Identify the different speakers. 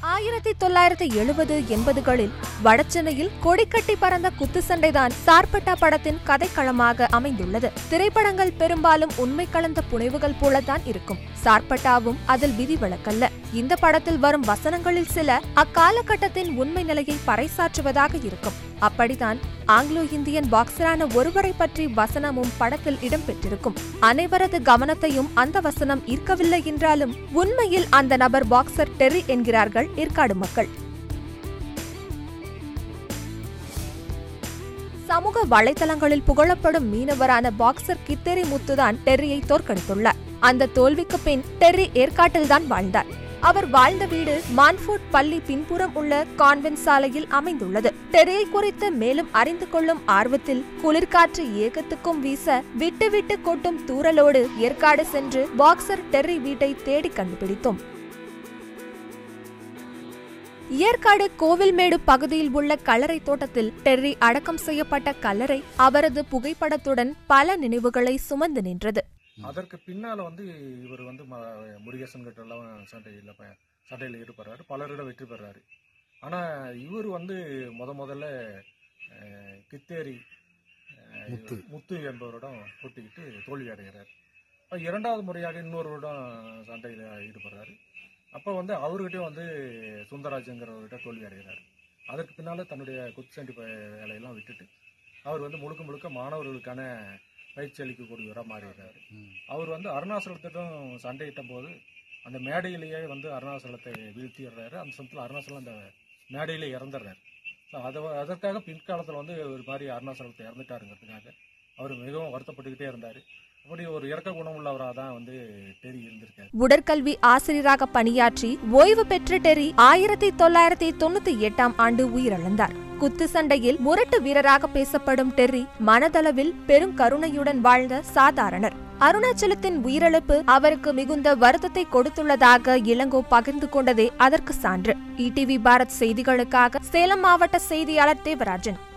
Speaker 1: ஆயிரத்தி தொள்ளாயிரத்தி எழுபது எண்பதுகளில் வடசென்னையில் கொடிக்கட்டி பறந்த குத்து சண்டைதான் சார்பட்டா படத்தின் கதைக்களமாக அமைந்துள்ளது திரைப்படங்கள் பெரும்பாலும் உண்மை கலந்த புனைவுகள் போலத்தான் இருக்கும் சார்பட்டாவும் அதில் விதிவிலக்கல்ல இந்த படத்தில் வரும் வசனங்களில் சில அக்காலகட்டத்தின் உண்மை நிலையை பறைசாற்றுவதாக இருக்கும் அப்படித்தான் ஆங்கிலோ இந்தியன் பாக்ஸரான ஒருவரை பற்றி வசனமும் படத்தில் இடம்பெற்றிருக்கும் அனைவரது கவனத்தையும் அந்த வசனம் ஈர்க்கவில்லை என்றாலும் உண்மையில் அந்த நபர் பாக்ஸர் டெர்ரி என்கிறார்கள் ஏற்காடு மக்கள் சமூக வலைதளங்களில் புகழப்படும் மீனவரான பாக்ஸர் கித்தேரி முத்துதான் டெர்ரியை தோற்கடித்துள்ளார் அந்த தோல்விக்கு பின் டெர்ரி ஏற்காட்டில்தான் வாழ்ந்தார் அவர் வாழ்ந்த வீடு மான்ஃபோர்ட் பள்ளி பின்புறம் உள்ள கான்வென்ட் சாலையில் அமைந்துள்ளது டெரியை குறித்து மேலும் அறிந்து கொள்ளும் ஆர்வத்தில் குளிர்காற்று ஏகத்துக்கும் வீச விட்டு விட்டு கொட்டும் தூறலோடு ஏற்காடு சென்று பாக்ஸர் டெர்ரி வீட்டை தேடி கண்டுபிடித்தோம் ஏற்காடு கோவில்மேடு பகுதியில் உள்ள கல்லறை தோட்டத்தில் டெர்ரி அடக்கம் செய்யப்பட்ட கல்லறை அவரது புகைப்படத்துடன் பல நினைவுகளை சுமந்து நின்றது
Speaker 2: அதற்கு பின்னால் வந்து இவர் வந்து ம முருகேசன் கிட்ட எல்லாம் சண்டையில் ப சண்டையில் ஈடுபடுறாரு பலரிடம் வெற்றி பெறாரு ஆனால் இவர் வந்து முத முதல்ல அஹ், கித்தேரி அஹ்,
Speaker 3: முத்து.
Speaker 2: முத்து என்பவரிடம் போட்டிக்கிட்டு தோல்வி அடைகிறார் அப்ப இரண்டாவது முறையாக இன்னொருவரிடம் சண்டையில் ஈடுபடுறாரு அப்போ வந்து அவர்கிட்டயும் வந்து சுந்தராஜங்கிறவர்கிட்ட தோல்வி அடைகிறார் அதற்கு பின்னால் தன்னுடைய குத்துச்சண்டை ப- வேலையெல்லாம் விட்டுட்டு அவர் வந்து முழுக்க முழுக்க மாணவர்களுக்கான பயிற்சி அளிக்கக்கூடியவராக மாறிடுறாரு அவர் வந்து அருணாச்சலத்திடம் சண்டையிட்ட போது அந்த மேடையிலேயே வந்து அருணாச்சலத்தை வீழ்த்திடுறாரு அந்த சமயத்தில் அருணாச்சலம் அந்த மேடையிலே இறந்துடுறாரு ஸோ அதை அதற்காக பின்காலத்தில் வந்து ஒரு மாதிரி அருணாச்சலத்தை இறந்துட்டாருங்கிறதுக்காக அவர் மிகவும் வருத்தப்பட்டுக்கிட்டே இருந்தார் அப்படி ஒரு இறக்க குணமுள்ளவராக தான் வந்து டெரி இருந்திருக்காரு
Speaker 1: உடற்கல்வி ஆசிரியராக பணியாற்றி ஓய்வு பெற்ற டெரி ஆயிரத்தி தொள்ளாயிரத்தி தொண்ணூத்தி எட்டாம் ஆண்டு உயிரிழந்தார் குத்து சண்டையில் முரட்டு வீரராக பேசப்படும் டெர்ரி மனதளவில் பெரும் கருணையுடன் வாழ்ந்த சாதாரணர் அருணாச்சலத்தின் உயிரிழப்பு அவருக்கு மிகுந்த வருத்தத்தை கொடுத்துள்ளதாக இளங்கோ பகிர்ந்து கொண்டதே அதற்கு சான்று இடிவி பாரத் செய்திகளுக்காக சேலம் மாவட்ட செய்தியாளர் தேவராஜன்